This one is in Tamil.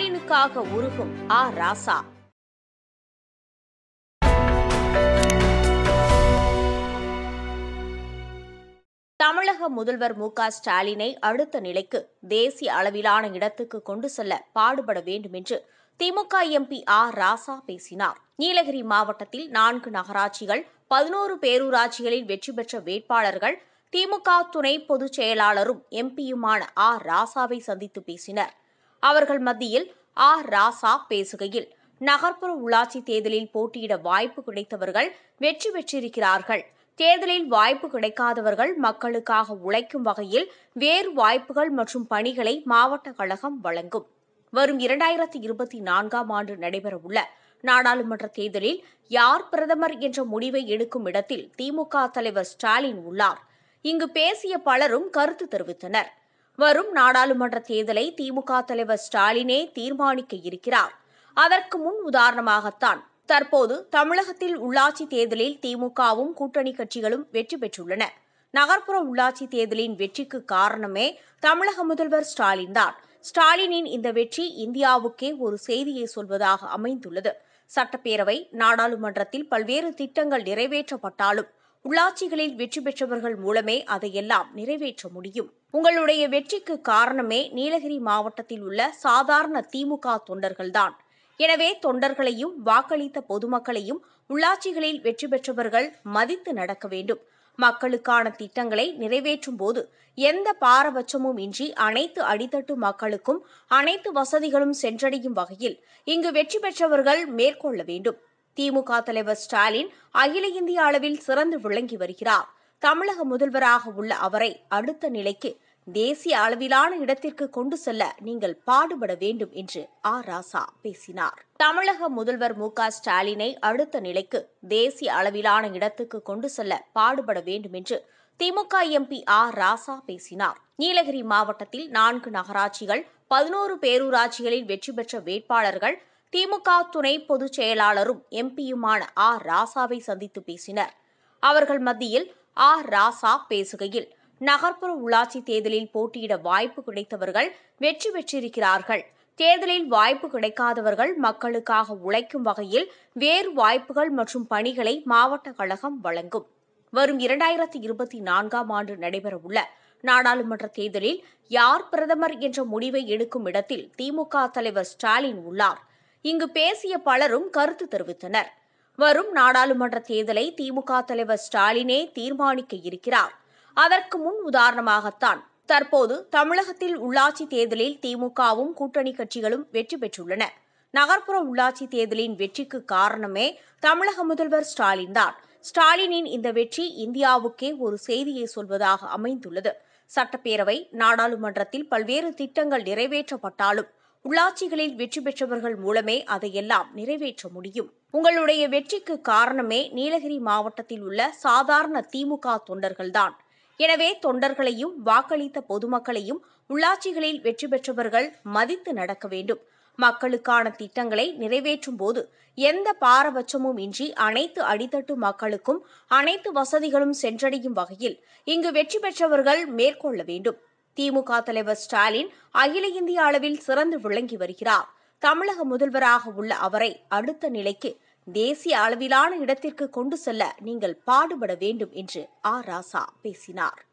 ஸ்டாலினுக்காக உருகும் ஆ ராசா தமிழக முதல்வர் மு க ஸ்டாலினை அடுத்த நிலைக்கு தேசிய அளவிலான இடத்துக்கு கொண்டு செல்ல பாடுபட வேண்டும் என்று திமுக எம்பி ஆர் ராசா பேசினார் நீலகிரி மாவட்டத்தில் நான்கு நகராட்சிகள் பதினோரு பேரூராட்சிகளில் வெற்றி பெற்ற வேட்பாளர்கள் திமுக துணை பொதுச் செயலாளரும் எம்பியுமான ஆர் ராசாவை சந்தித்து பேசினர் அவர்கள் மத்தியில் ஆர் ராசா பேசுகையில் நகர்ப்புற உள்ளாட்சி தேர்தலில் போட்டியிட வாய்ப்பு கிடைத்தவர்கள் வெற்றி பெற்றிருக்கிறார்கள் தேர்தலில் வாய்ப்பு கிடைக்காதவர்கள் மக்களுக்காக உழைக்கும் வகையில் வேறு வாய்ப்புகள் மற்றும் பணிகளை மாவட்ட கழகம் வழங்கும் வரும் இரண்டாயிரத்தி இருபத்தி நான்காம் ஆண்டு நடைபெறவுள்ள நாடாளுமன்ற தேர்தலில் யார் பிரதமர் என்ற முடிவை எடுக்கும் இடத்தில் திமுக தலைவர் ஸ்டாலின் உள்ளார் இங்கு பேசிய பலரும் கருத்து தெரிவித்தனர் வரும் நாடாளுமன்ற தேர்தலை திமுக தலைவர் ஸ்டாலினே தீர்மானிக்க இருக்கிறார் அதற்கு முன் உதாரணமாகத்தான் தற்போது தமிழகத்தில் உள்ளாட்சி தேர்தலில் திமுகவும் கூட்டணி கட்சிகளும் வெற்றி பெற்றுள்ளன நகர்ப்புற உள்ளாட்சி தேர்தலின் வெற்றிக்கு காரணமே தமிழக முதல்வர் ஸ்டாலின் தான் ஸ்டாலினின் இந்த வெற்றி இந்தியாவுக்கே ஒரு செய்தியை சொல்வதாக அமைந்துள்ளது சட்டப்பேரவை நாடாளுமன்றத்தில் பல்வேறு திட்டங்கள் நிறைவேற்றப்பட்டாலும் உள்ளாட்சிகளில் வெற்றி பெற்றவர்கள் மூலமே அதையெல்லாம் நிறைவேற்ற முடியும் உங்களுடைய வெற்றிக்கு காரணமே நீலகிரி மாவட்டத்தில் உள்ள சாதாரண திமுக தொண்டர்கள்தான் எனவே தொண்டர்களையும் வாக்களித்த பொதுமக்களையும் உள்ளாட்சிகளில் வெற்றி பெற்றவர்கள் மதித்து நடக்க வேண்டும் மக்களுக்கான திட்டங்களை நிறைவேற்றும் போது எந்த பாரபட்சமும் இன்றி அனைத்து அடித்தட்டு மக்களுக்கும் அனைத்து வசதிகளும் சென்றடையும் வகையில் இங்கு வெற்றி பெற்றவர்கள் மேற்கொள்ள வேண்டும் திமுக தலைவர் ஸ்டாலின் அகில இந்திய அளவில் சிறந்து விளங்கி வருகிறார் தமிழக முதல்வராக உள்ள அவரை அடுத்த நிலைக்கு தேசிய அளவிலான இடத்திற்கு கொண்டு செல்ல நீங்கள் பாடுபட வேண்டும் என்று ஆர் ராசா பேசினார் தமிழக முதல்வர் மு க ஸ்டாலினை அடுத்த நிலைக்கு தேசிய அளவிலான இடத்துக்கு கொண்டு செல்ல பாடுபட வேண்டும் என்று திமுக எம்பி ஆர் ராசா பேசினார் நீலகிரி மாவட்டத்தில் நான்கு நகராட்சிகள் பதினோரு பேரூராட்சிகளில் வெற்றி பெற்ற வேட்பாளர்கள் திமுக துணை பொதுச் செயலாளரும் எம்பியுமான ஆர் ராசாவை சந்தித்து பேசினர் அவர்கள் மத்தியில் ஆர் ராசா பேசுகையில் நகர்ப்புற உள்ளாட்சி தேர்தலில் போட்டியிட வாய்ப்பு கிடைத்தவர்கள் வெற்றி பெற்றிருக்கிறார்கள் தேர்தலில் வாய்ப்பு கிடைக்காதவர்கள் மக்களுக்காக உழைக்கும் வகையில் வேறு வாய்ப்புகள் மற்றும் பணிகளை மாவட்ட கழகம் வழங்கும் வரும் இரண்டாயிரத்தி இருபத்தி நான்காம் ஆண்டு நடைபெறவுள்ள நாடாளுமன்ற தேர்தலில் யார் பிரதமர் என்ற முடிவை எடுக்கும் இடத்தில் திமுக தலைவர் ஸ்டாலின் உள்ளார் இங்கு பேசிய பலரும் கருத்து தெரிவித்தனர் வரும் நாடாளுமன்ற தேர்தலை திமுக தலைவர் ஸ்டாலினே தீர்மானிக்க இருக்கிறார் அதற்கு முன் உதாரணமாகத்தான் தற்போது தமிழகத்தில் உள்ளாட்சி தேர்தலில் திமுகவும் கூட்டணி கட்சிகளும் வெற்றி பெற்றுள்ளன நகர்ப்புற உள்ளாட்சி தேர்தலின் வெற்றிக்கு காரணமே தமிழக முதல்வர் ஸ்டாலின் தான் ஸ்டாலினின் இந்த வெற்றி இந்தியாவுக்கே ஒரு செய்தியை சொல்வதாக அமைந்துள்ளது சட்டப்பேரவை நாடாளுமன்றத்தில் பல்வேறு திட்டங்கள் நிறைவேற்றப்பட்டாலும் உள்ளாட்சிகளில் வெற்றி பெற்றவர்கள் மூலமே அதையெல்லாம் நிறைவேற்ற முடியும் உங்களுடைய வெற்றிக்கு காரணமே நீலகிரி மாவட்டத்தில் உள்ள சாதாரண திமுக தொண்டர்கள்தான் எனவே தொண்டர்களையும் வாக்களித்த பொதுமக்களையும் உள்ளாட்சிகளில் வெற்றி பெற்றவர்கள் மதித்து நடக்க வேண்டும் மக்களுக்கான திட்டங்களை நிறைவேற்றும் போது எந்த பாரபட்சமும் இன்றி அனைத்து அடித்தட்டு மக்களுக்கும் அனைத்து வசதிகளும் சென்றடையும் வகையில் இங்கு வெற்றி பெற்றவர்கள் மேற்கொள்ள வேண்டும் திமுக தலைவர் ஸ்டாலின் அகில இந்திய அளவில் சிறந்து விளங்கி வருகிறார் தமிழக முதல்வராக உள்ள அவரை அடுத்த நிலைக்கு தேசிய அளவிலான இடத்திற்கு கொண்டு செல்ல நீங்கள் பாடுபட வேண்டும் என்று ஆர் ராசா பேசினார்